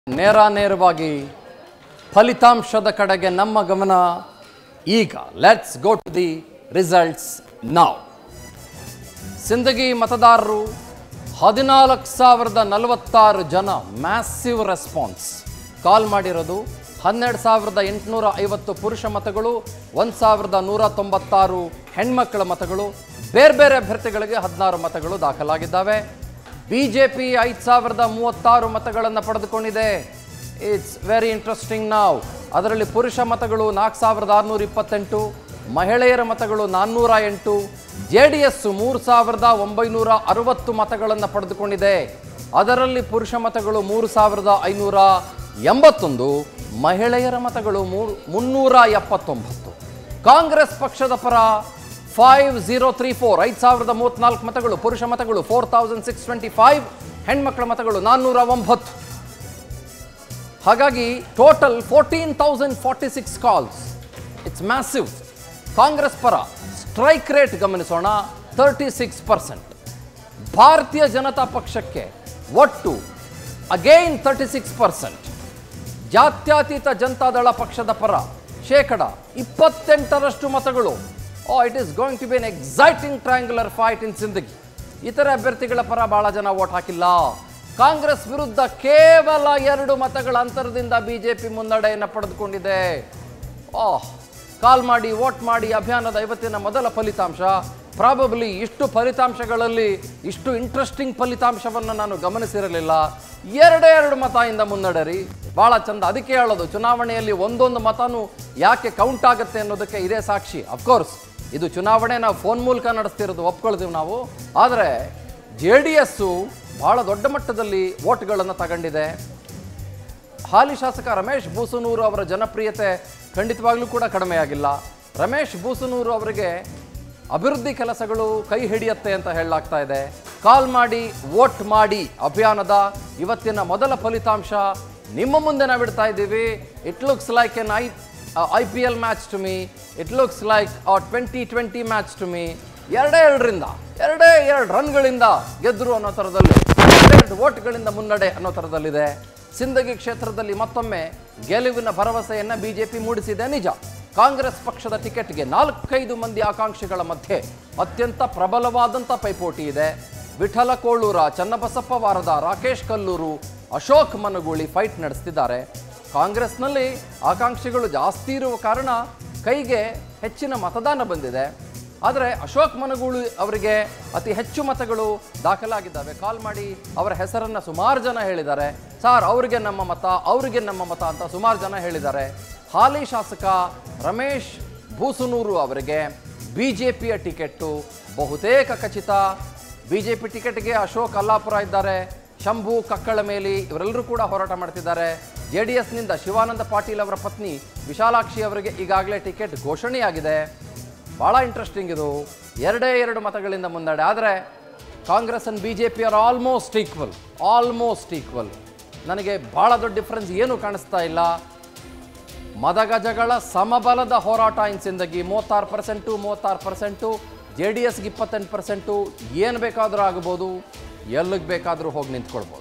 ನೇರ ನೇರವಾಗಿ ಫಲಿತಾಂಶದ ಕಡೆಗೆ ನಮ್ಮ ಗಮನ ಈಗ let's go to the results ನಾವ್ ಸಿಂದಗಿ ಮತದಾರರು ಹದಿನಾಲ್ಕು ಸಾವಿರದ ನಲವತ್ತಾರು ಜನ ಮ್ಯಾಸಿವ್ ರೆಸ್ಪಾನ್ಸ್ ಕಾಲ್ ಮಾಡಿರೋದು ಹನ್ನೆರಡು ಸಾವಿರದ ಎಂಟುನೂರ ಐವತ್ತು ಪುರುಷ ಮತಗಳು ಒಂದು ಸಾವಿರದ ನೂರ ತೊಂಬತ್ತಾರು ಹೆಣ್ಮಕ್ಕಳ ಮತಗಳು ಬೇರೆ ಬೇರೆ ಅಭ್ಯರ್ಥಿಗಳಿಗೆ ಹದಿನಾರು ಮತಗಳು ದಾಖಲಾಗಿದ್ದಾವೆ ಬಿ ಜೆ ಪಿ ಐದು ಸಾವಿರದ ಮೂವತ್ತಾರು ಮತಗಳನ್ನು ಪಡೆದುಕೊಂಡಿದೆ ಇಟ್ಸ್ ವೆರಿ ಇಂಟ್ರೆಸ್ಟಿಂಗ್ ನಾವು ಅದರಲ್ಲಿ ಪುರುಷ ಮತಗಳು ನಾಲ್ಕು ಸಾವಿರದ ಆರುನೂರ ಇಪ್ಪತ್ತೆಂಟು ಮಹಿಳೆಯರ ಮತಗಳು ನಾನ್ನೂರ ಎಂಟು ಜೆ ಡಿ ಎಸ್ ಮೂರು ಸಾವಿರದ ಒಂಬೈನೂರ ಅರವತ್ತು ಮತಗಳನ್ನು ಪಡೆದುಕೊಂಡಿದೆ ಅದರಲ್ಲಿ ಪುರುಷ ಮತಗಳು ಮೂರು ಸಾವಿರದ ಐನೂರ ಎಂಬತ್ತೊಂದು ಮಹಿಳೆಯರ ಮತಗಳು ಮೂರು ಮುನ್ನೂರ ಎಪ್ಪತ್ತೊಂಬತ್ತು ಕಾಂಗ್ರೆಸ್ ಪಕ್ಷದ ಪರ ಫೈವ್ ಝೀರೋ ತ್ರೀ ಫೋರ್ ಐದು ಸಾವಿರದ ಮೂವತ್ತ್ನಾಲ್ಕು ಮತಗಳು ಪುರುಷ ಮತಗಳು four thousand six twenty five ಹೆಣ್ಮಕ್ಳ ಮತಗಳು ನಾನ್ನೂರ ಒಂಬತ್ತು ಹಾಗಾಗಿ total fourteen thousand forty six calls it's massive Congress ಪರ ಸ್ಟ್ರೈಕ್ ರೇಟ್ ಗಮನಿಸೋಣ thirty six percent Bharatiya Janata ಪಕ್ಷಕ್ಕೆ ಒಟ್ಟು ಅಗೈನ್ ತರ್ಟಿ ಸಿಕ್ಸ್ ಪರ್ಸೆಂಟ್ ಜಾತ್ಯತೀತ ಜನತಾದಳ ಪಕ್ಷದ ಪರ ಶೇಕಡ ಇಪ್ಪತ್ತೆಂಟರಷ್ಟು ಮತಗಳು oh it is going to be an exciting triangular fight in Sindagi ಇತರ ಅಭ್ಯರ್ಥಿಗಳ ಪರ ಬಹಳ ಜನ ವೋಟ್ ಹಾಕಿಲ್ಲ ಕಾಂಗ್ರೆಸ್ ವಿರುದ್ಧ ಕೇವಲ ಎರಡು ಮತಗಳ ಅಂತರದಿಂದ ಬಿಜೆಪಿ ಮುನ್ನಡೆಯನ್ನು ಪಡೆದುಕೊಂಡಿದೆ ಓಹ್ ಕಾಲ್ ಮಾಡಿ ವೋಟ್ ಮಾಡಿ ಅಭಿಯಾನದ ಇವತ್ತಿನ ಮೊದಲ ಫಲಿತಾಂಶ ಪ್ರಾಬಬ್ಲಿ ಇಷ್ಟು ಫಲಿತಾಂಶಗಳಲ್ಲಿ ಇಷ್ಟು ಇಂಟ್ರೆಸ್ಟಿಂಗ್ ಫಲಿತಾಂಶವನ್ನು ನಾನು ಗಮನಿಸಿರಲಿಲ್ಲ ಎರಡೇ ಎರಡು ಮತದಿಂದ ಮುನ್ನಡೆರಿ ಭಾಳ ಚಂದ ಅದಕ್ಕೆ ಹೇಳೋದು ಚುನಾವಣೆಯಲ್ಲಿ ಒಂದೊಂದು ಮತನೂ ಯಾಕೆ ಕೌಂಟ್ ಆಗುತ್ತೆ ಅನ್ನೋದಕ್ಕೆ ಇದೇ ಸಾಕ್ಷಿ ಅಫ್ಕೋರ್ಸ್ ಇದು ಚುನಾವಣೆ ನಾವು ಫೋನ್ ಮೂಲಕ ನಡೆಸ್ತಿರೋದು ಒಪ್ಕೊಳ್ತೀವಿ ನಾವು ಆದರೆ ಜೆ ಡಿ ಎಸ್ಸು ಭಾಳ ದೊಡ್ಡ ಮಟ್ಟದಲ್ಲಿ ವೋಟ್ಗಳನ್ನು ತಗೊಂಡಿದೆ ಹಾಲಿ ಶಾಸಕ ರಮೇಶ್ ಬೂಸನೂರು ಅವರ ಜನಪ್ರಿಯತೆ ಖಂಡಿತವಾಗ್ಲೂ ಕೂಡ ಕಡಿಮೆಯಾಗಿಲ್ಲ ರಮೇಶ್ ಬೂಸನೂರು ಅವರಿಗೆ ಅಭಿವೃದ್ಧಿ ಕೆಲಸಗಳು ಕೈ ಹಿಡಿಯುತ್ತೆ ಅಂತ ಹೇಳಲಾಗ್ತಾ ಇದೆ ಕಾಲ್ ಮಾಡಿ ವೋಟ್ ಮಾಡಿ ಅಭಿಯಾನದ ಇವತ್ತಿನ ಮೊದಲ ಫಲಿತಾಂಶ ನಿಮ್ಮ ಮುಂದೆ ನಾವು ಇಡ್ತಾ ಇದ್ದೀವಿ it looks like an I I P L match to me it looks like twenty twenty match to me ಎರಡೇ ಎರಡರಿಂದ ಎರಡೇ ಎರಡು ರನ್ಗಳಿಂದ ಗೆದ್ದರು ಅನ್ನೋ ಥರದಲ್ಲಿ ಎರಡೆರಡು ವೋಟ್ಗಳಿಂದ ಮುನ್ನಡೆ ಅನ್ನೋ ಥರದಲ್ಲಿದೆ ಸಿಂದಗಿ ಕ್ಷೇತ್ರದಲ್ಲಿ ಮತ್ತೊಮ್ಮೆ ಗೆಲುವಿನ ಭರವಸೆಯನ್ನು ಬಿಜೆಪಿ ಮೂಡಿಸಿದೆ ನಿಜ ಕಾಂಗ್ರೆಸ್ ಪಕ್ಷದ ಟಿಕೆಟ್ಗೆ ನಾಲ್ಕೈದು ಮಂದಿ ಆಕಾಂಕ್ಷಿಗಳ ಮಧ್ಯೆ ಅತ್ಯಂತ ಪ್ರಬಲವಾದಂಥ ಪೈಪೋಟಿ ಇದೆ ವಿಠಲ ಕೋಳೂರ ಚನ್ನಬಸಪ್ಪ ವಾರದ ರಾಕೇಶ್ ಕಲ್ಲೂರು ಅಶೋಕ್ ಮನಗೂಳಿ ಫೈಟ್ ನಡೆಸ್ತಿದ್ದಾರೆ ಕಾಂಗ್ರೆಸ್ನಲ್ಲಿ ಆಕಾಂಕ್ಷಿಗಳು ಜಾಸ್ತಿ ಇರುವ ಕಾರಣ ಕೈಗೆ ಹೆಚ್ಚಿನ ಮತದಾನ ಬಂದಿದೆ ಆದರೆ ಅಶೋಕ್ ಮನಗೂಳು ಅವರಿಗೆ ಅತಿ ಹೆಚ್ಚು ಮತಗಳು ದಾಖಲಾಗಿದ್ದಾವೆ ಕಾಲ್ ಮಾಡಿ ಅವರ ಹೆಸರನ್ನು ಸುಮಾರು ಜನ ಹೇಳಿದ್ದಾರೆ ಸರ್ ಅವರಿಗೆ ನಮ್ಮ ಮತ ಅವರಿಗೆ ನಮ್ಮ ಮತ ಅಂತ ಸುಮಾರು ಜನ ಹೇಳಿದ್ದಾರೆ ಹಾಲಿ ಶಾಸಕ ರಮೇಶ್ ಭೂಸುನೂರು ಅವರಿಗೆ ಬಿ ಜೆ ಪಿಯ ಟಿಕೆಟ್ಟು ಬಹುತೇಕ ಖಚಿತ ಬಿ ಜೆ ಪಿ ಟಿಕೆಟ್ಗೆ ಅಶೋಕ್ ಅಲ್ಲಾಪುರ ಇದ್ದಾರೆ ಶಂಭು ಕಕ್ಕಳ ಮೇಲಿ ಇವರೆಲ್ಲರೂ ಕೂಡ ಹೋರಾಟ ಮಾಡ್ತಿದ್ದಾರೆ ಜೆ ಡಿ ಎಸ್ನಿಂದ ಶಿವಾನಂದ ಪಾಟೀಲ್ ಅವರ ಪತ್ನಿ ವಿಶಾಲಾಕ್ಷಿ ಅವರಿಗೆ ಈಗಾಗಲೇ ಟಿಕೆಟ್ ಘೋಷಣೆಯಾಗಿದೆ ಭಾಳ ಇಂಟ್ರೆಸ್ಟಿಂಗ್ ಇದು ಎರಡೇ ಎರಡು ಮತಗಳಿಂದ ಮುನ್ನಡೆ ಆದರೆ Congress and B J P are almost equal almost equal ನನಗೆ ಭಾಳ ದೊಡ್ಡ ಡಿಫ್ರೆನ್ಸ್ ಏನು ಕಾಣಿಸ್ತಾ ಇಲ್ಲ ಮದಗಜಗಳ ಸಮಬಲದ ಹೋರಾಟ ಇನ್ ಸಿಂದಗಿ ಮೂವತ್ತಾರು ಪರ್ಸೆಂಟು ಮೂವತ್ತಾರು ಪರ್ಸೆಂಟು ಜೆ ಡಿ ಎಸ್ಗೆ ಇಪ್ಪತ್ತೆಂಟು ಪರ್ಸೆಂಟು ಏನು ಬೇಕಾದರೂ ಆಗ್ಬೋದು ಎಲ್ಲಿಗೆ ಬೇಕಾದರೂ ಹೋಗಿ ನಿಂತ್ಕೊಳ್ಬೋದು